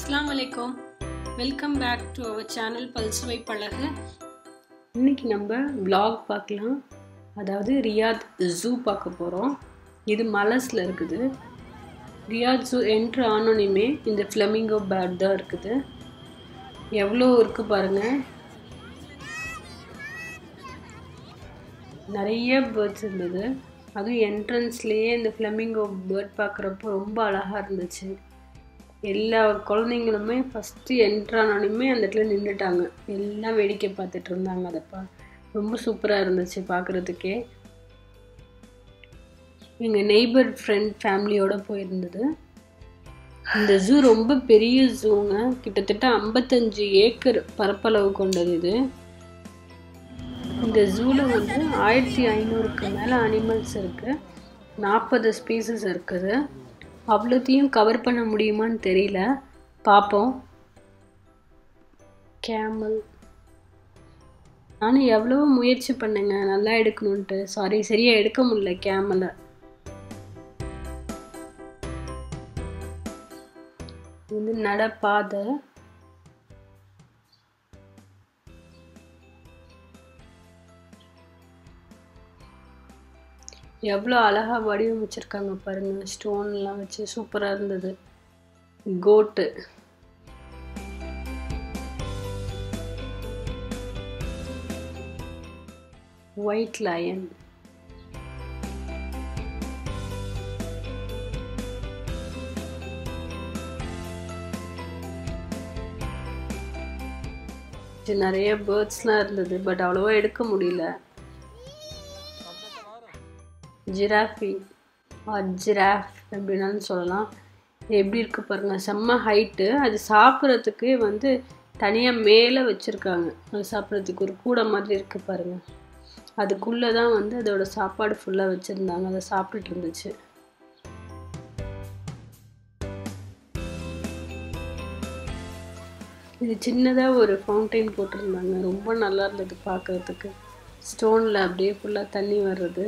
அஸ்லாம் வலைக்கம் welcome back to our channel Palsuvai Pazhagu இன்னைக்கு நம்ம vlog பார்க்கலாம் அதாவது ரியாத் ஜூ பார்க்க போகிறோம் இது மலஸில் இருக்குது ரியாத் ஜூ என்ட்ரு ஆனோனையுமே இந்த ஃப்ளமிங்கோ பேர்ட் தான் இருக்குது எவ்வளோ இருக்குது பாருங்கள் நிறைய பேர்ட்ஸ் இருந்தது அதுவும் என்ட்ரன்ஸ்லேயே இந்த ஃப்ளமிங்கோ பேர்ட் பார்க்குறப்போ ரொம்ப அழகாக இருந்துச்சு எல்லா குழந்தைங்களுமே ஃபஸ்ட்டு என்ட்ரானோடையுமே அந்த இடத்துல நின்றுட்டாங்க எல்லாம் வேடிக்கை பார்த்துட்டு இருந்தாங்க அதை பா ரொம்ப சூப்பராக இருந்துச்சு பார்க்குறதுக்கே எங்கள் நெய்பர் ஃப்ரெண்ட் ஃபேமிலியோடு போயிருந்தது இந்த ஜூ ரொம்ப பெரிய ஜூங்க கிட்டத்தட்ட ஐம்பத்தஞ்சு ஏக்கர் பரப்பளவு கொண்டது இது இந்த ஜூவில் வந்து ஆயிரத்தி ஐநூறுக்கு மேலே அனிமல்ஸ் இருக்குது நாற்பது ஸ்பீசஸ் இருக்குது அவ்வளோத்தையும் கவர் பண்ண முடியுமான்னு தெரியல பார்ப்போம் கேமல் நானும் எவ்வளவோ முயற்சி பண்ணேங்க நல்லா எடுக்கணுன்ட்டு சாரி சரியாக எடுக்க முடியல கேமலை இது நடப்பாதை எவ்வளோ அழகாக வடிவமைச்சிருக்காங்க பாருங்க ஸ்டோன்லாம் வச்சு சூப்பராக இருந்தது கோட்டு ஒயிட் லயன் நிறைய பேர்ட்ஸ்லாம் இருந்தது பட் அவ்வளோவா எடுக்க முடியல ஜிராஃபி ஆர் ஜிராஃப் அப்படின்னாலும் சொல்லலாம் எப்படி இருக்குது பாருங்கள் செம்ம ஹைட்டு அது சாப்பிட்றதுக்கு வந்து தனியாக மேலே வச்சுருக்காங்க அது சாப்பிட்றதுக்கு ஒரு கூடை மாதிரி இருக்குது பாருங்கள் அதுக்குள்ளே தான் வந்து அதோட சாப்பாடு ஃபுல்லாக வச்சுருந்தாங்க அதை சாப்பிட்டுட்டு இருந்துச்சு இது சின்னதாக ஒரு ஃபவுண்டைன் போட்டிருந்தாங்க ரொம்ப நல்லா இருந்தது பார்க்குறதுக்கு ஸ்டோனில் அப்படியே ஃபுல்லாக தண்ணி வர்றது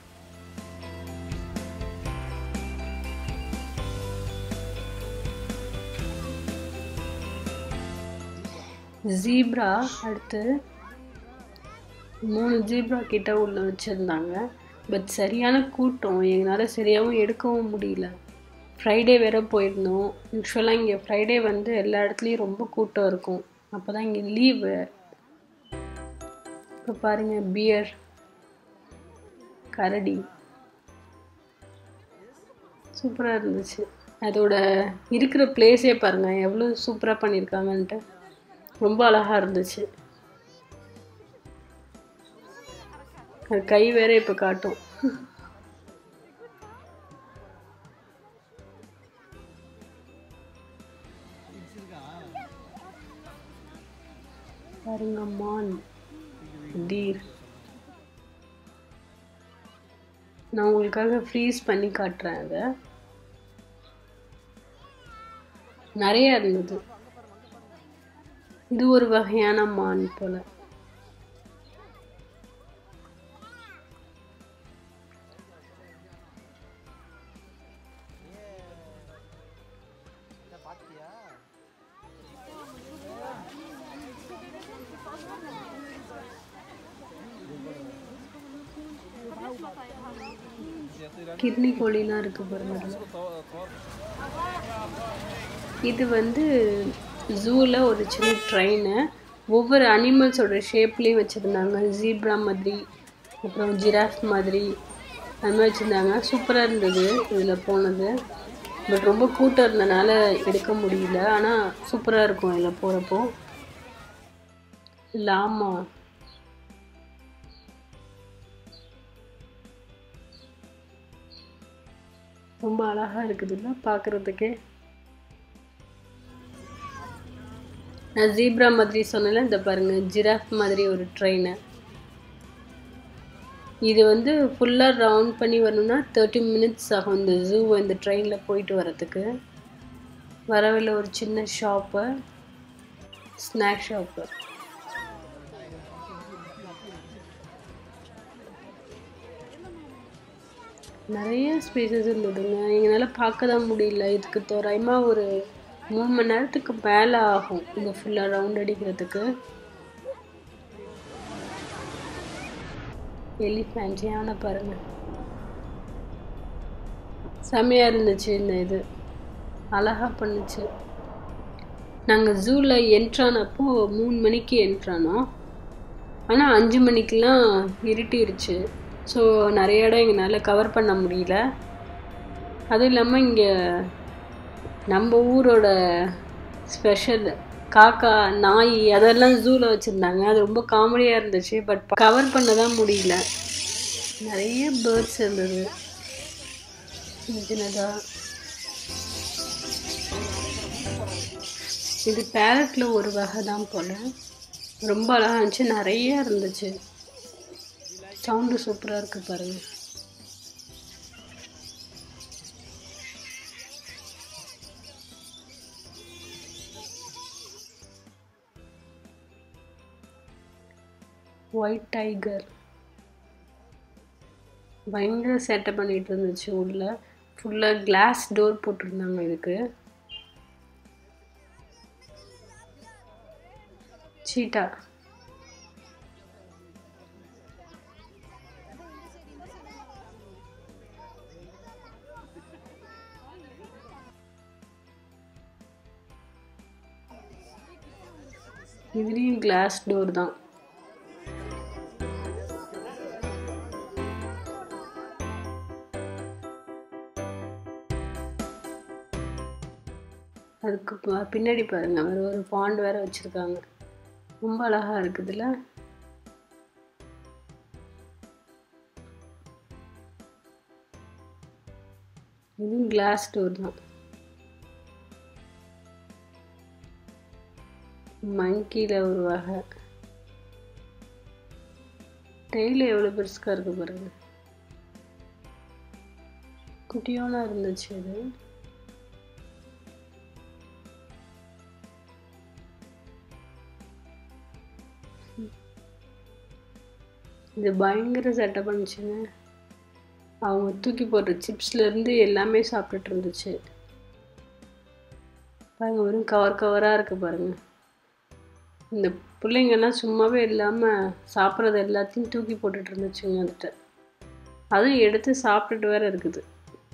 ஜீப்ரா அடுத்து மூணு ஜீப்ரா கிட்ட உள்ள வச்சுருந்தாங்க பட் சரியான கூட்டம் எங்களால் சரியாகவும் எடுக்கவும் முடியல ஃப்ரைடே வேற போயிருந்தோம் யூஸ்வலாக இங்கே ஃப்ரைடே வந்து எல்லா இடத்துலையும் ரொம்ப கூட்டம் இருக்கும் அப்போ தான் இங்கே லீவு இப்போ பாருங்கள் பியர் கரடி சூப்பராக இருந்துச்சு அதோட இருக்கிற பிளேஸே பாருங்கள் எவ்வளோ சூப்பராக பண்ணியிருக்காங்கன்ட்டு ரொம்ப அழகாக இருந்துச்சு அது கை வேற இப்போ காட்டும் பாருங்க மான் டீர் நான் உங்களுக்காக ஃப்ரீஸ் பண்ணி காட்டுறேன் அதை நிறைய இருந்தது இது ஒரு வகையான மான் போல கிட்னி கோழிலாம் இருக்கு பாருங்க இது வந்து ஜூவில் ஒரு சின்ன ட்ரெயினு ஒவ்வொரு அனிமல்ஸோட ஷேப்லேயும் வச்சுருந்தாங்க ஜீப்ரா மாதிரி அப்புறம் ஜிராஃப் மாதிரி அது மாதிரி வச்சுருந்தாங்க சூப்பராக இருந்தது இதில் போனது பட் ரொம்ப கூட்டம் இருந்தனால எடுக்க முடியல ஆனால் சூப்பராக இருக்கும் இதில் போகிறப்போ லாமா ரொம்ப அழகாக இருக்குதுல்ல பார்க்குறதுக்கே நான் ஜீப்ரா மாதிரி சொன்னல இந்த பாருங்க ஜிராஃப் மாதிரி ஒரு ட்ரெயினு இது வந்து ஃபுல்லாக ரவுண்ட் பண்ணி வரணும்னா தேர்ட்டி மினிட்ஸ் ஆகும் இந்த ஜூவை இந்த ட்ரெயினில் போயிட்டு வரத்துக்கு வரவில் ஒரு சின்ன ஷாப்பு ஸ்நாக் ஷாப்பு நிறைய ஸ்பேசஸ் இருந்ததுங்க எங்களால் பார்க்க தான் முடியல இதுக்கு தோராயமாக ஒரு மூணு மணி நேரத்துக்கு மேலே ஆகும் இந்த ஃபுல்லாக ரவுண்ட் அடிக்கிறதுக்கு எலிஃபேண்ட் யானை பாருங்க செம்மையாக இருந்துச்சு இந்த இது அழகாக பண்ணுச்சு நாங்கள் ஜூவில் என்ட்ரானப்போ மூணு மணிக்கு என்ட்ரானோம் ஆனால் அஞ்சு மணிக்கெலாம் இருட்டிருச்சு ஸோ நிறைய இடம் எங்களால் கவர் பண்ண முடியல அதுவும் இல்லாமல் இங்கே நம்ம ஊரோட ஸ்பெஷல் காக்கா நாய் அதெல்லாம் ஜூவில் வச்சுருந்தாங்க அது ரொம்ப காமெடியாக இருந்துச்சு பட் கவர் பண்ண தான் முடியல நிறைய பேர்ட்ஸ் இருந்தது சின்னதாக இது பேரட்டில் ஒரு வகை தான் போல் ரொம்ப அழகாக இருந்துச்சு நிறைய இருந்துச்சு சவுண்டு சூப்பராக இருக்குது பாருங்கள் ஒயிட் டைகர் பயங்கர சேட்டை பண்ணிட்டு இருந்துச்சு உள்ள ஃபுல்லாக கிளாஸ் டோர் போட்டிருந்தாங்க இதுக்கு சீட்டா இதுலேயும் கிளாஸ் டோர் தான் அதுக்கு ப- பின்னாடி பாருங்க வேற ஒரு பாண்ட் வேற வச்சிருக்காங்க ரொம்ப அழகா இருக்குதுல்ல இதுவும் கிளாஸ் டோர் தான் மங்கியில் ஒரு வகை டெய்லி எவ்வளோ பெருசுக்கா இருக்கு பாருங்க குட்டியோனா இருந்துச்சு இது இது பயங்கர செட்டப் பண்ணுச்சுங்க அவங்க தூக்கி போடுற சிப்ஸ்லேருந்து எல்லாமே சாப்பிட்டுட்டு இருந்துச்சு பாருங்க வெறும் கவர் கவராக இருக்கு பாருங்க இந்த பிள்ளைங்கெல்லாம் சும்மாவே இல்லாமல் சாப்பிட்றது எல்லாத்தையும் தூக்கி போட்டுட்டு இருந்துச்சுங்க அதுகிட்ட அதுவும் எடுத்து சாப்பிட்டுட்டு வேற இருக்குது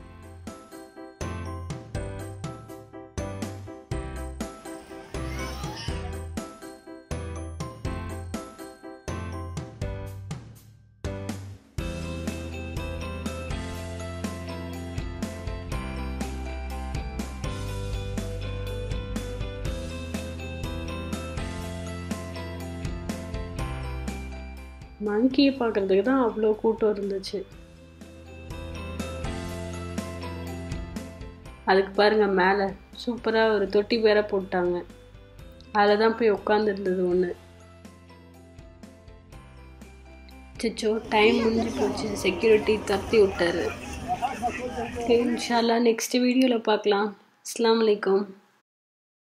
மங்கியை பார்க்கறதுக்கு தான் அவ்வளோ கூட்டம் இருந்துச்சு அதுக்கு பாருங்க மேலே சூப்பராக ஒரு தொட்டி பேர போட்டாங்க அதில் தான் போய் உட்காந்துருந்தது ஒன்று சிச்சோ டைம் முடிஞ்சு போச்சு செக்யூரிட்டி தப்பி விட்டாரு இன்ஷால்லா நெக்ஸ்ட் வீடியோவில் பார்க்கலாம் அஸ்ஸலாமு அலைக்கும்